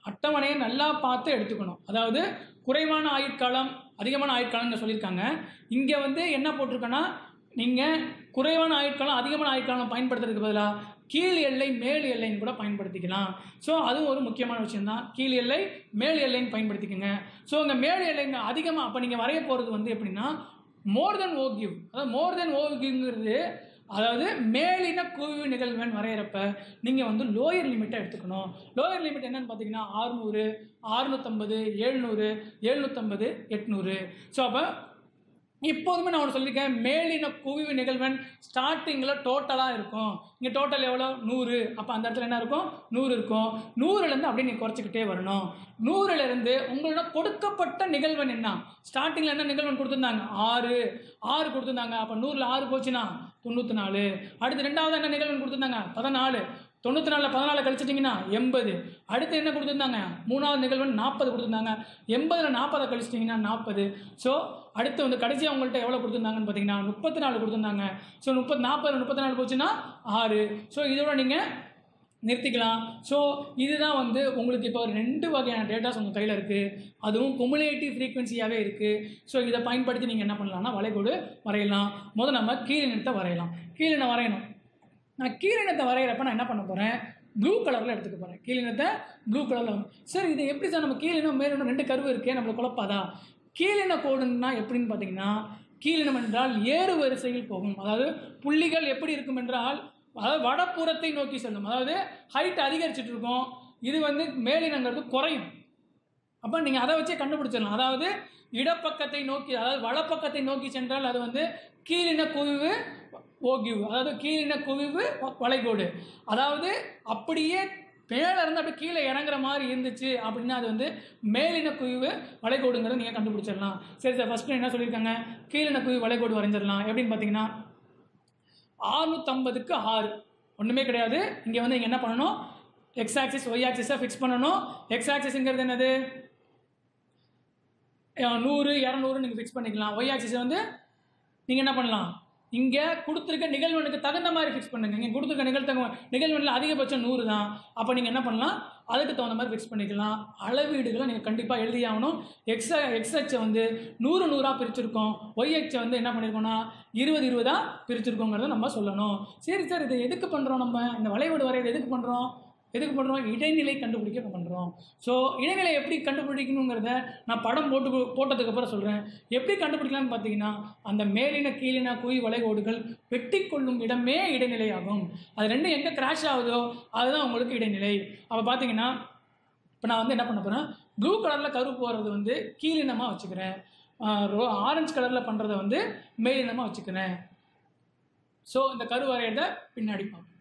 அட்டவணையை நல்லா பார்த்து எடுத்துக்கணும் அதாவது குறைவான ஆயுட்காலம் அதிகமான ஆயுட்காலம்னு சொல்லியிருக்காங்க இங்கே வந்து என்ன போட்டிருக்கேன்னா நீங்கள் குறைவான ஆயுட்காலம் அதிகமான ஆயுட்காலம் பயன்படுத்துறதுக்கு பதிலாக கீழ் எல்லை மேல் எல்லைன்னு கூட பயன்படுத்திக்கலாம் ஸோ அதுவும் ஒரு முக்கியமான விஷயம்தான் கீழ் எல்லை மேல் எல்லைன்னு பயன்படுத்திக்கோங்க ஸோ இங்கே மேல் எல்லைங்க அதிகமாக அப்போ நீங்கள் வரைய போகிறது வந்து எப்படின்னா மோர் தென் ஓகிவ் அதாவது மோர் தென் ஓகிவ்ங்கிறது அதாவது மேலின குவிவு நிகழ்வன் வரைகிறப்ப நீங்கள் வந்து லோயர் லிமிட்டை எடுத்துக்கணும் லோயர் லிமிட் என்னன்னு பார்த்தீங்கன்னா ஆறுநூறு ஆறுநூற்றம்பது எழுநூறு எழுநூற்றம்பது எட்நூறு ஸோ அப்போ இப்போதுமே நான் ஒன்று சொல்லியிருக்கேன் மேலின குவிவு நிகழ்வன் ஸ்டார்டிங்கில் டோட்டலாக இருக்கும் இங்கே டோட்டல் எவ்வளோ நூறு அப்போ அந்த இடத்துல என்ன இருக்கும் நூறு இருக்கும் நூறுலேருந்து அப்படியே நீங்கள் குறைச்சிக்கிட்டே வரணும் நூறுலேருந்து உங்களோட கொடுக்கப்பட்ட நிகழ்வன் என்ன ஸ்டார்டிங்கில் என்ன நிகழ்வன் கொடுத்துருந்தாங்க ஆறு ஆறு கொடுத்துருந்தாங்க அப்போ நூறில் ஆறு போச்சுன்னா தொண்ணூற்றி நாலு அடுத்து ரெண்டாவது என்ன நிகழ்வன் கொடுத்துருந்தாங்க பதினாலு தொண்ணூற்றி நாலில் பதினாலு கழிச்சிட்டிங்கன்னா எண்பது அடுத்து என்ன கொடுத்துருந்தாங்க மூணாவது நிகழ்வன் நாற்பது கொடுத்துருந்தாங்க எண்பதில் நாற்பதை கழிச்சிட்டிங்கன்னா நாற்பது ஸோ அடுத்து வந்து கடைசியாக உங்கள்கிட்ட எவ்வளோ கொடுத்துருந்தாங்கன்னு பார்த்தீங்கன்னா முப்பத்தி நாலு கொடுத்துருந்தாங்க ஸோ முப்பத்தி நாற்பது முப்பத்தி நாலு போச்சுன்னா ஆறு ஸோ இதோட நீங்கள் நிறுத்திக்கலாம் ஸோ இதுதான் வந்து உங்களுக்கு இப்போ ரெண்டு வகையான டேட்டாஸ் உங்கள் கையில் இருக்குது அதுவும் குமுலேட்டிவ் ஃப்ரீக்வன்சியாகவே இருக்குது ஸோ இதை பயன்படுத்தி நீங்கள் என்ன பண்ணலாம்னா வளைகோடு வரையலாம் முதல்ல நம்ம கீழினத்தை வரையலாம் கீழினை வரையணும் நான் கீழினத்தை வரைகிறப்ப நான் என்ன பண்ண போகிறேன் ப்ளூ கலரில் எடுத்துக்க போகிறேன் கீழினத்தை ப்ளூ கலரில் சார் இது எப்படி சார் நம்ம கீழினம் மேலினம் ரெண்டு கருவு இருக்கே நம்மளுக்கு குழப்பாதா கீழின கோடுன்னா எப்படின்னு பார்த்தீங்கன்னா கீழினம் என்றால் ஏறு வரிசையில் போகும் அதாவது புள்ளிகள் எப்படி இருக்கும் என்றால் அதாவது வடப்புறத்தை நோக்கி செல்லும் அதாவது ஹைட் அதிகரிச்சுட்டு இருக்கும் இது வந்து மேலினங்கிறது குறையும் அப்போ நீங்கள் அதை வச்சே கண்டுபிடிச்சிடலாம் அதாவது இடப்பக்கத்தை நோக்கி அதாவது வலப்பக்கத்தை நோக்கி சென்றால் அது வந்து கீழின குவிவு ஓகிவு அதாவது கீழின குவிவு வளைகோடு அதாவது அப்படியே மேலே இருந்து அப்படியே கீழே இறங்குற மாதிரி இருந்துச்சு அப்படின்னா அது வந்து மேலின குவிவு வளைகோடுங்கிறத நீங்கள் கண்டுபிடிச்சிடலாம் சரி சார் ஃபஸ்ட்டு என்ன சொல்லியிருக்காங்க கீழின குவிவு வளைகோடு வரைஞ்சிடலாம் எப்படின்னு பார்த்தீங்கன்னா ஆறுநூற்றம்பதுக்கு ஆறு ஒன்றுமே கிடையாது இங்கே வந்து இங்கே என்ன பண்ணணும் எக்ஸ் ஆக்சிஸ் ஒய் ஆக்சிஸை ஃபிக்ஸ் பண்ணணும் எக்ஸ் ஆக்சிஸுங்கிறது என்னது அஹ் நூறு இரநூறு நீங்கள் ஃபிக்ஸ் பண்ணிக்கலாம் ஒய் ஆக்சிஸை வந்து நீங்கள் என்ன பண்ணலாம் இங்கே கொடுத்துருக்க நிகழ்வனுக்கு தகுந்த மாதிரி ஃபிக்ஸ் பண்ணுங்க இங்கே கொடுத்துருக்க நிகழ்த்தக நிகழ்வனில் அதிகபட்சம் நூறு தான் அப்போ நீங்கள் என்ன பண்ணலாம் அதுக்கு தகுந்த மாதிரி ஃபிக்ஸ் பண்ணிக்கலாம் அளவீடுகளை நீங்கள் கண்டிப்பாக எழுதி ஆகணும் எக்ஸ் எக்ஸ்ஹெச்சை வந்து நூறு நூறாக பிரிச்சிருக்கோம் ஒய்ஹெச்சை வந்து என்ன பண்ணியிருக்கோம்னா இருபது இருபதாக பிரிச்சிருக்கோங்கிறத நம்ம சொல்லணும் சரி சார் இதை எதுக்கு பண்ணுறோம் நம்ம இந்த வளைவீடு வரையறது எதுக்கு பண்ணுறோம் எதுக்கு பண்ணுறோம் இடைநிலை கண்டுபிடிக்க பண்ணுறோம் ஸோ இடைநிலை எப்படி கண்டுபிடிக்கணுங்கிறத நான் படம் போட்டு போட்டதுக்கப்புறம் சொல்கிறேன் எப்படி கண்டுபிடிக்கலாம்னு பார்த்தீங்கன்னா அந்த மேலின கீழின குழி வளைகோடுகள் வெட்டி கொள்ளும் இடமே இடைநிலை ஆகும் அது ரெண்டும் எங்கே கிராஷ் ஆகுதோ அதுதான் உங்களுக்கு இடைநிலை அப்போ பார்த்தீங்கன்னா இப்போ நான் வந்து என்ன பண்ண போகிறேன் ப்ளூ கலரில் கரு போகிறது வந்து கீழினமாக வச்சுக்கிறேன் ஆரஞ்சு கலரில் பண்ணுறத வந்து மேலினமாக வச்சுக்கிறேன் ஸோ இந்த கரு வரையறத பின்னாடி பார்ப்போம்